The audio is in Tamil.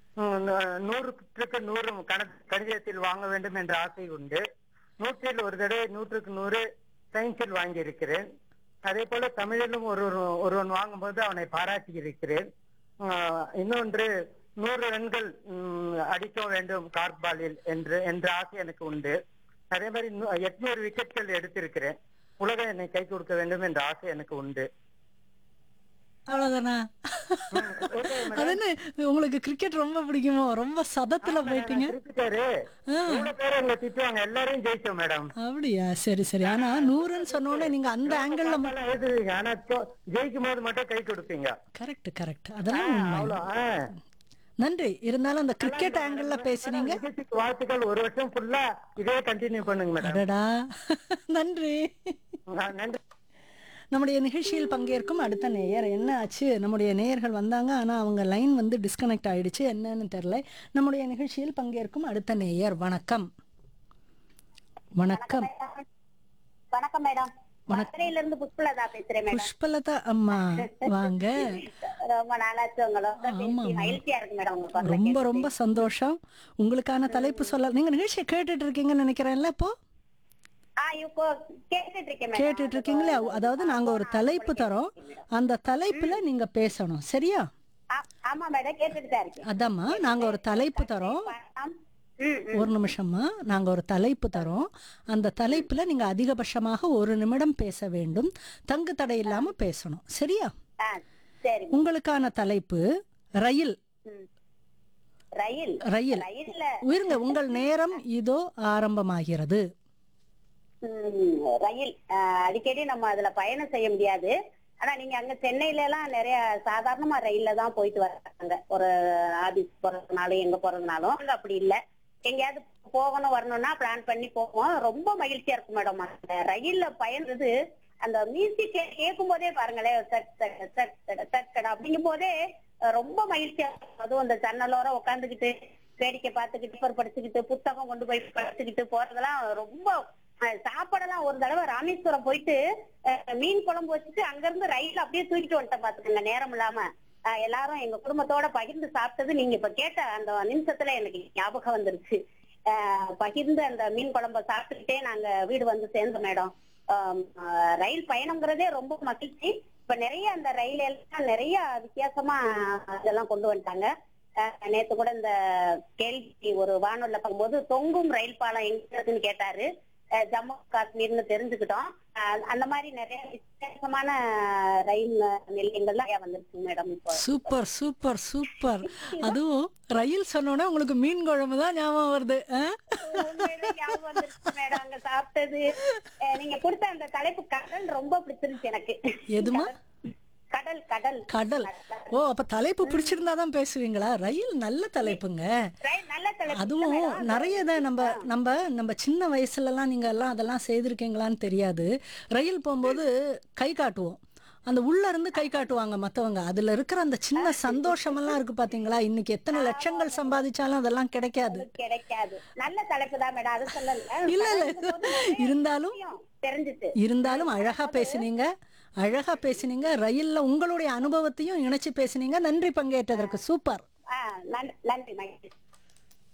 ம், நூ- நூறுக்கு நூறு கணக்கு கணிதத்தில் வாங்க வேண்டும் என்ற ஆசை உண்டு நூற்றில் ஒரு தடவை நூற்றுக்கு நூறு சயின்ஸில் வாங்கியிருக்கிறேன் அதே போல தமிழிலும் ஒரு ஒரு- ஒருவன் வாங்கும்போது அவனை பாராட்டி இருக்கிறேன் ஆஹ், இன்னொன்று நூறு ரன்கள் ம், அடிக்க வேண்டும் கார்பாலில் என்று என்ற ஆசை எனக்கு உண்டு அதே மாதிரி நூ- எட்நூறு விக்கெட்கள் எடுத்திருக்கிறேன் உலகம் என்னை கை கொடுக்க வேண்டும் என்ற ஆசை எனக்கு உண்டு அவ்வளவுதானா அது என்ன உங்களுக்கு கிரிக்கெட் ரொம்ப பிடிக்குமோ ரொம்ப சதத்துல போயிட்டீங்க கிரிக்கெட்டரு இவ்வளவு பேர் எங்களை திட்டுவாங்க எல்லாரையும் ஜெயிச்சோம் மேடம் அப்படியா சரி சரி ஆனா நூறுன்னு சொன்ன உடனே நீங்க அந்த ஆங்கிள் பாப்பாலாம் எழுதுவீங்க ஆனா தோ- ஜெயிக்கும் போது மட்டும் கை கொடுப்பீங்க கரெக்ட் கரெக்ட் அதெல்லாம் உண்மை அவ்வளோ ஆ. நன்றி இருந்தாலும் அந்த கிரிக்கெட் ஆங்கிள் பேசுனீங்க நிகழ்ச்சிக்கு வாழ்த்துக்கள் ஒரு வருஷம் ஃபுல்லா இதே கண்டினியூ பண்ணுங்க மேடம் அடடா நன்றி ஆ, நன்றி நம்முடைய நிகழ்ச்சியில் பங்கேற்கும் அடுத்த நேயர் என்ன ஆச்சு நம்முடைய நேயர்கள் வந்தாங்க ஆனா அவங்க லைன் வந்து டிஸ்கனெக்ட் ஆயிடுச்சு என்னன்னு தெரியல நம்முடைய நிகழ்ச்சியில் பங்கேற்கும் அடுத்த நேயர் வணக்கம் வணக்கம் வணக்கம் மேடம் மதுரையில இருந்து புஷ்பலதா பேசுறேன் மேடம் புஷ்பலதா அம்மா வாங்க ரொம்ப நாளாச்சு உங்களோட பேசி மகிழ்ச்சியா இருக்கு மேடம் உங்க குரலை ரொம்ப கேட்டு. ரொம்ப சந்தோஷம் உங்களுக்கான தலைப்பு சொல்ல நீங்க நிகழ்ச்சியை கேட்டுட்டு இருக்கீங்கன்னு நினைக்கிறேன்ல இப்போ ஆ இப்போ கேட்டுட்டு இருக்கேன் மேடம் கேட்டுட்டு இருக்கீங்களே அதாவது நாங்க ஒரு தலைப்பு தரோம் அந்த தலைப்புல நீங்க பேசணும் சரியா ஆ- ஆமா மேடம் கேட்டுட்டு தான் இருக்கேன் அதாம்மா நாங்க ஒரு தலைப்பு தரோம் பணம், ம், ம். ஒரு நிமிஷமா நாங்க ஒரு தலைப்பு தரோம் அந்த தலைப்புல நீங்க அதிகபட்சமாக ஒரு நிமிடம் பேச வேண்டும் தங்கு தடை இல்லாம பேசணும் சரியா ஆ, சரி உங்களுக்கான தலைப்பு ரயில் ம். ரயில் ரயில் ரயில்ல உயிருங்க உங்கள் நேரம் இதோ ஆரம்பமாகிறது ம், ரயில் ஆ, அடிக்கடி நம்ம அதுல பயணம் செய்ய முடியாது ஆனா நீங்க அங்க சென்னையில எல்லாம் நிறைய சாதாரணமா ரயில்ல தான் போயிட்டு வர்றாங்க ஒரு ஆபீஸ் போறதுனாலும் எங்க போறதுனாலும் அங்க அப்படி இல்ல எங்கேயாவது போகணும் வரணும்னா பிளான் பண்ணி போவோம் ரொம்ப மகிழ்ச்சியா இருக்கும் மேடம் அந்த ரயில்ல பயணது அந்த மியூசிக் கேட்கும் போதே பாருங்களேன் சட் சட் சட் சட் சட் சட் அப்படிங்கும் போதே அஹ், ரொம்ப மகிழ்ச்சியா இருக்கும் அதுவும் அந்த ஜன்னலோர உட்காந்துக்கிட்டு வேடிக்கை பார்த்துக்கிட்டு பேப்பர் படிச்சுக்கிட்டு புத்தகம் கொண்டு போய் படிச்சுக்கிட்டு போறதெல்லாம் ரொம்ப அஹ், சாப்பாடெல்லாம் ஒரு தடவை ராமேஸ்வரம் போயிட்டு அஹ், மீன் குழம்பு வச்சுட்டு அங்க இருந்து ரயில் அப்படியே தூக்கிட்டு வந்துட்டேன் பாத்துக்கோங்க நேரம் இல்லாம அஹ், எல்லாரும் எங்க குடும்பத்தோட பகிர்ந்து சாப்பிட்டது நீங்க இப்ப கேட்ட அந்த நிமிஷத்துல எனக்கு ஞாபகம் வந்துருச்சு அஹ், பகிர்ந்து அந்த மீன் குழம்ப சாப்பிட்டுக்கிட்டே நாங்க வீடு வந்து சேர்ந்தோம் மேடம் ஆம், அஹ், ரயில் பயணம்ங்கிறதே ரொம்ப மகிழ்ச்சி இப்ப நிறைய அந்த ரயில் எல்லாம் நிறைய வித்தியாசமா இதெல்லாம் கொண்டு வந்துட்டாங்க அஹ், நேத்து கூட இந்த கேள்வி ஒரு வானொலில பார்க்கும்போது தொங்கும் ரயில் பாலம் எங்க இருக்குன்னு கேட்டாரு அஹ், ஜம்மு காஷ்மீர்னு தெரிஞ்சுக்கிட்டோம் அஹ், அந்த மாதிரி நிறைய வித்தியாசமான ரயில் நிலையங்கள்லாம் நிறைய வந்துருச்சு மேடம் இப்போ சூப்பர் சூப்பர் சூப்பர் அதுவும் ரயில் சொன்னோன்னே உங்களுக்கு மீன் குழம்பு தான் ஞாபகம் வருது ஆ? உண்மையிலே ஞாபகம் வந்துருச்சு மேடம் அங்க சாப்பிட்டது அஹ், நீங்க கொடுத்த அந்த தலைப்பு கடல் ரொம்ப பிடிச்சிருந்துச்சு எனக்கு எதுமா கடல் கடல் கடல் ஓ அப்ப தலைப்பு பிடிச்சிருந்தா தான் பேசுவீங்களா ரயில் நல்ல தலைப்புங்க ரயில் நல்ல தலைப்பு அதுவும் நிறைய இதை நம்ம நம்ம நம்ம சின்ன வயசுலலாம் நீங்க எல்லாம் அதெல்லாம் செய்திருக்கீங்களான்னு தெரியாது ரயில் போகும்போது கை காட்டுவோம் அந்த உள்ள இருந்து கை காட்டுவாங்க மத்தவங்க அதுல இருக்கிற அந்த சின்ன சந்தோஷமெல்லாம் இருக்கு பாத்தீங்களா இன்னைக்கு எத்தனை லட்சங்கள் சம்பாதிச்சாலும் அதெல்லாம் கிடைக்காது கிடைக்காது நல்ல தலைப்பு தான் மேடம் அது சொல்லல இல்ல இல்ல இருந்தாலும் விஷயம் தெரிஞ்சுச்சு இருந்தாலும் அழகா பேசுனீங்க அழகா பேசுனீங்க ரயில்ல உங்களுடைய அனுபவத்தையும் இணைச்சு பேசுனீங்க நன்றி பங்கேற்றதற்கு சூப்பர் ஆஹ் நன்றி நன்றி மகிழ்ச்சி